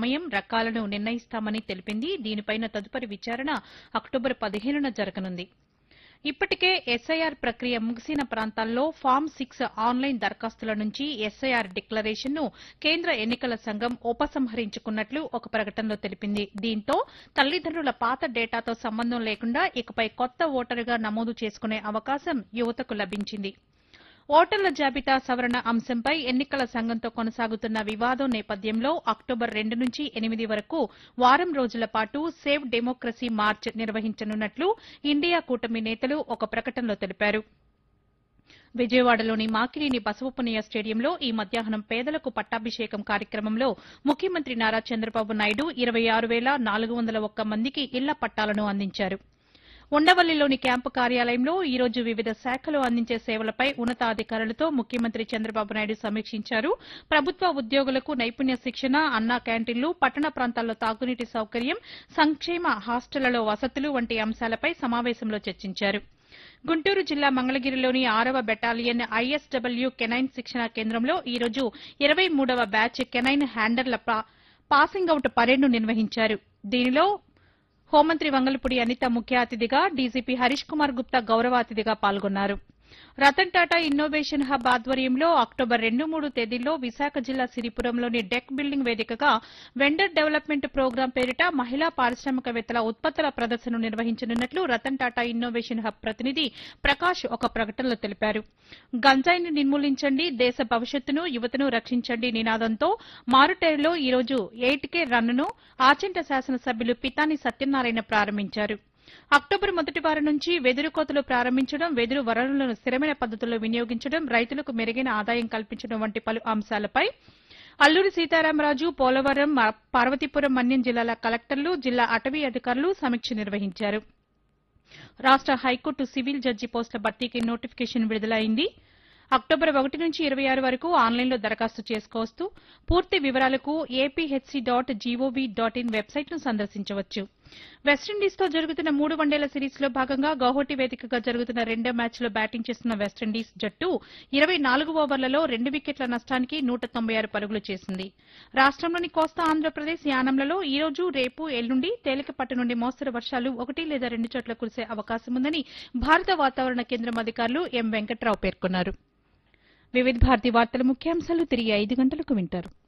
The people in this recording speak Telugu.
సమయం రకాలను నిర్ణయిస్తామని తెలిపింది దీనిపైన తదుపరి విచారణ అక్టోబర్ పదిహేనున జరగనుంది ఇప్పటికే ఎస్ఐఆర్ ప్రక్రియ ముగిసిన ప్రాంతాల్లో ఫామ్ సిక్స్ ఆన్లైన్ దరఖాస్తుల నుంచి ఎస్ఐఆర్ డిక్లరేషన్ను కేంద్ర ఎన్నికల సంఘం ఉపసంహరించుకున్నట్లు ఒక ప్రకటనలో తెలిపింది దీంతో తల్లిదండ్రుల పాత డేటాతో సంబంధం లేకుండా ఇకపై కొత్త ఓటరుగా నమోదు చేసుకునే అవకాశం యువతకు లభించింది ఓటర్ల జాబితా సవరణ అంశంపై ఎన్నికల సంఘంతో కొనసాగుతున్న వివాదం నేపథ్యంలో అక్టోబర్ రెండు నుంచి ఎనిమిది వరకు వారం రోజుల పాటు సేవ్ డెమోక్రసీ మార్చ్ నిర్వహించనున్నట్లు ఇండియా కూటమి నేతలు ఒక ప్రకటనలో తెలిపారు విజయవాడలోని మాకినేని బసవపున్నయ్య స్టేడియంలో ఈ మధ్యాహ్నం పేదలకు పట్టాభిషేకం కార్యక్రమంలో ముఖ్యమంత్రి నారా చంద్రబాబు నాయుడు ఇరవై ఆరు వేల నాలుగు వందల ఒక్క మందికి ఇళ్ల పట్టాలను అందించారు ఉండవల్లిలోని క్యాంపు కార్యాలయంలో ఈ రోజు వివిధ శాఖలు అందించే సేవలపై ఉన్నతాధికారులతో ముఖ్యమంత్రి చంద్రబాబు నాయుడు సమీక్షించారు ప్రభుత్వ ఉద్యోగులకు నైపుణ్య శిక్షణ అన్నా క్యాంటీన్లు పట్టణ ప్రాంతాల్లో తాగునీటి సౌకర్యం సంక్షేమ హాస్టళ్లలో వసతులు వంటి అంశాలపై సమావేశంలో చర్చించారు గుంటూరు జిల్లా మంగళగిరిలోని ఆరవ బెటాలియన్ ఐఎస్డబ్ల్యూ కెనైన్ శిక్షణ కేంద్రంలో ఈ రోజు ఇరవై మూడవ బ్యాచ్ కెనైన్ హ్యాండర్ల పా- పాసింగ్ అవుట్ పరేడ్ను నిర్వహించారు దీనిలో హోంమంత్రి వంగలపూడి అనిత ముఖ్య అతిథిగా డీజీపీ హరీష్ కుమార్ గుప్తా గౌరవ అతిథిగా పాల్గొన్నారు రతన్ టాటా ఇన్నోవేషన్ హబ్ ఆధ్వర్యంలో అక్టోబర్ రెండు మూడు తేదీల్లో విశాఖ జిల్లా సిరిపురంలోని డెక్ బిల్డింగ్ వేదికగా వెండర్ డెవలప్మెంట్ ప్రోగ్రాం పేరిట మహిళా పారిశ్రామికవేత్తల ఉత్పత్తుల ప్రదర్శన నిర్వహించనున్నట్లు రతన్ టాటా ఇన్నోవేషన్ హబ్ ప్రతినిధి ప్రకాష్ ఒక ప్రకటనలో తెలిపారు గంజాయిని నిర్మూలించండి దేశ భవిష్యత్తును యువతను రక్షించండి నినాదంతో మారుటేరులో ఈ రోజు ఎయిట్ కే రన్ను ఆచంట శాసనసభ్యులు పితాని సత్యనారాయణ ప్రారంభించారు అక్టోబర్ మొదటి వారం నుంచి వెదురు కోతలు ప్రారంభించడం వెదురు వనరులను స్థిరమైన పద్దతుల్లో వినియోగించడం రైతులకు మెరుగైన ఆదాయం కల్పించడం వంటి పలు అంశాలపై అల్లూరి సీతారామరాజు పోలవరం మ- పార్వతీపురం మన్యం జిల్లాల కలెక్టర్లు జిల్లా అటవీ అధికారులు సమీక్ష నిర్వహించారు రాష్ట హైకోర్టు సివిల్ జడ్జి పోస్టుల భర్తీకి నోటిఫికేషన్ విడుదలైంది అక్టోబర్ ఒకటి నుంచి ఇరవై ఆరు వరకు ఆన్లైన్లో దరఖాస్తు చేసుకోవచ్చు పూర్తి వివరాలకు APHC dot GOV dot in వెబ్సైట్ను సందర్శించవచ్చు వెస్టిండీస్తో జరుగుతున్న మూడు వన్డేల సిరీస్లో భాగంగా గౌహటి వేదికగా జరుగుతున్న రెండో మ్యాచ్లో బ్యాటింగ్ చేస్తున్న వెస్టిండీస్ జట్టు ఇరవై నాలుగు ఓవర్లలో రెండు వికెట్ల నష్టానికి నూట తొంభై ఆరు పరుగులు చేసింది రాష్టంలోని కోస్తా ఆంధ్రప్రదేశ్ యానంలలో ఈ రోజు రేపు ఎల్లుండి తేలికపాటి నుండి మోస్తరు వర్షాలు ఒకటి లేదా రెండు చోట్ల కురిసే అవకాశం ఉందని భారత వాతావరణ కేంద్రం అధికారులు ఎం వెంకట్రావు పేర్కొన్నారు వివిధ భారతి వార్తల ముఖ్యాంశాలు తిరిగి ఐదు గంటలకు వింటారు